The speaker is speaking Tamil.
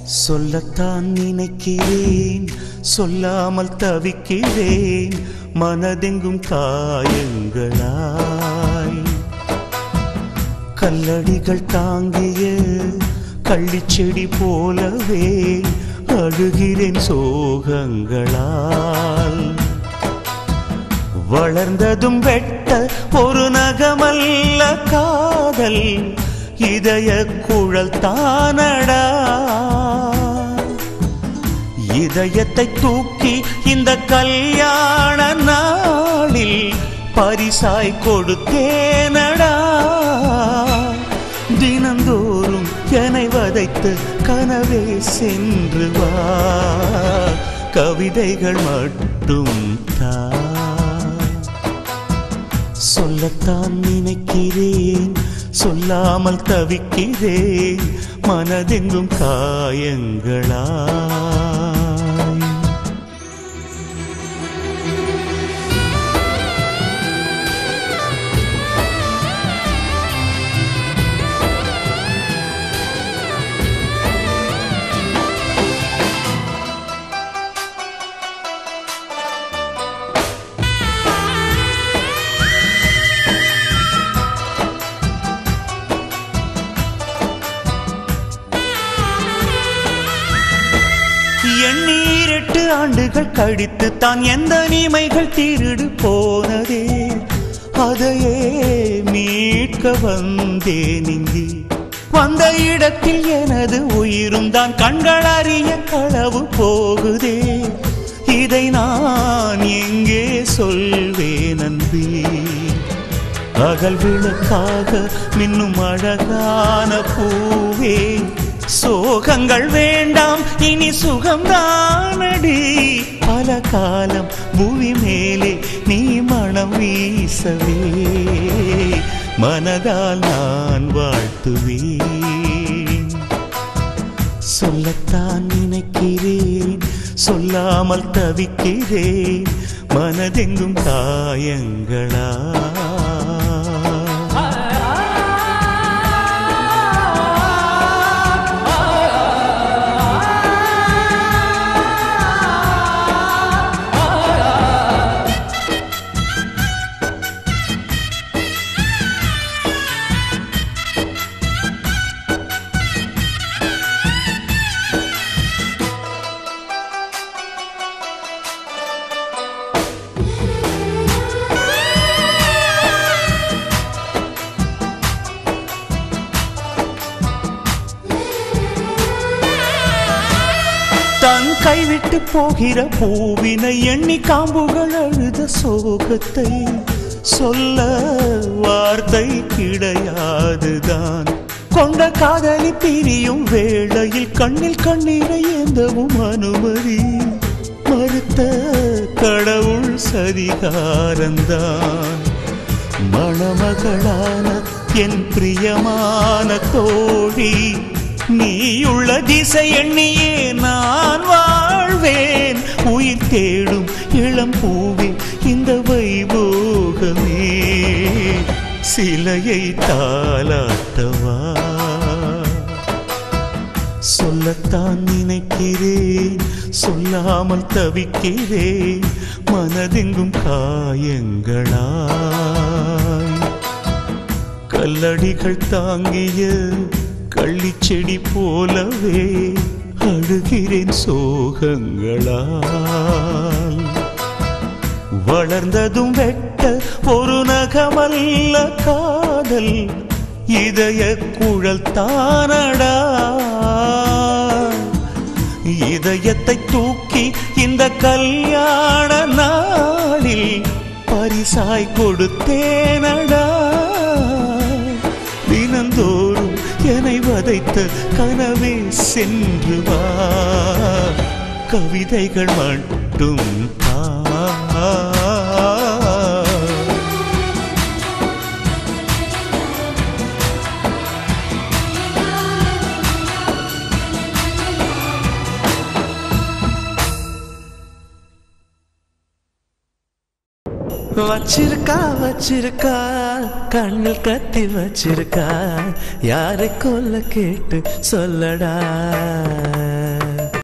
சொல்லத்தான் நினைக்கிறேன் சொல்லாமல் தவிக்கிறேன் மனதெங்கும் காயங்களாய் கல்லடிகள் தாங்கிய கள்ளிச்செடி போலவே அழுகிறேன் சோகங்களால் வளர்ந்ததும் வெட்ட ஒரு நகமல்ல காதல் இதய குழல் தானடா இதயத்தை தூக்கி இந்த கல்யாண நாளில் பரிசாய் கொடுத்தேனடா தினந்தோறும் என்னை வதைத்து கனவே சென்று வா கவிதைகள் மட்டும் தா சொல்லத்தான் நினைக்கிறேன் சொல்லாமல் தவிக்கிறேன் மனதெங்கும் காயங்களாய் எண்ணீரெட்டு ஆண்டுகள் கழித்து தான் எந்த நீமைகள் திருடு போனதே அதையே மீட்க வந்தேன் இங்கே வந்த இடத்தில் எனது உயிரும் தான் கண்கள் அறிய களவு போகுதே இதை நான் எங்கே சொல்வேன் அன்பே அகல் விளக்காக மின்னும் அழகான பூவே சோகங்கள் வேண்டாம் இனி சுகம்தானடி பல காலம் பூமி மேலே நீ மனம் வீசவே மனதால் நான் வாழ்த்துவேன் சொல்லத்தான் நினைக்கிறேன் சொல்லாமல் தவிக்கிறேன் மனதெங்கும் காயங்களா தன் கைவிட்டு போகிற பூவினை எண்ணி காம்புகள் அழுத சோகத்தை சொல்ல வார்த்தை கிடையாதுதான் கொண்ட காதலி பிரியும் வேளையில் கண்ணில் கண்ணீரை ஏந்தவும் அனுமதி மறுத்த கடவுள் சரிகாரந்தான் மணமகளான என் பிரியமான தோழி நீயுள்ள திசை எண்ணியே நான் வாழ்வேன் உயிர் தேடும் இளம் பூவே இந்த வைபோகமே சிலையை தாளாட்டவா சொல்லத்தான் நினைக்கிறேன் சொல்லாமல் தவிக்கிறேன் மனதெங்கும் காயங்களாய் கல்லடிகள் தாங்கிய கள்ளிச்செடி போலவே அழுகிறேன் சோகங்களால் வளர்ந்ததும் வெட்ட ஒரு நகமல்ல காதல் இதய குழல் தானடா இதயத்தை தூக்கி இந்த கல்யாண நாளில் பரிசாய் கொடுத்தேனடா தினந்தோறும் என்னை வதைத்த கனவே சென்று வா கவிதைகள் மட்டும் தா வச்சிருக்கா வச்சிருக்கா கண்ணில் கத்தி வச்சிருக்கா யாரை கொல்ல கேட்டு சொல்லடா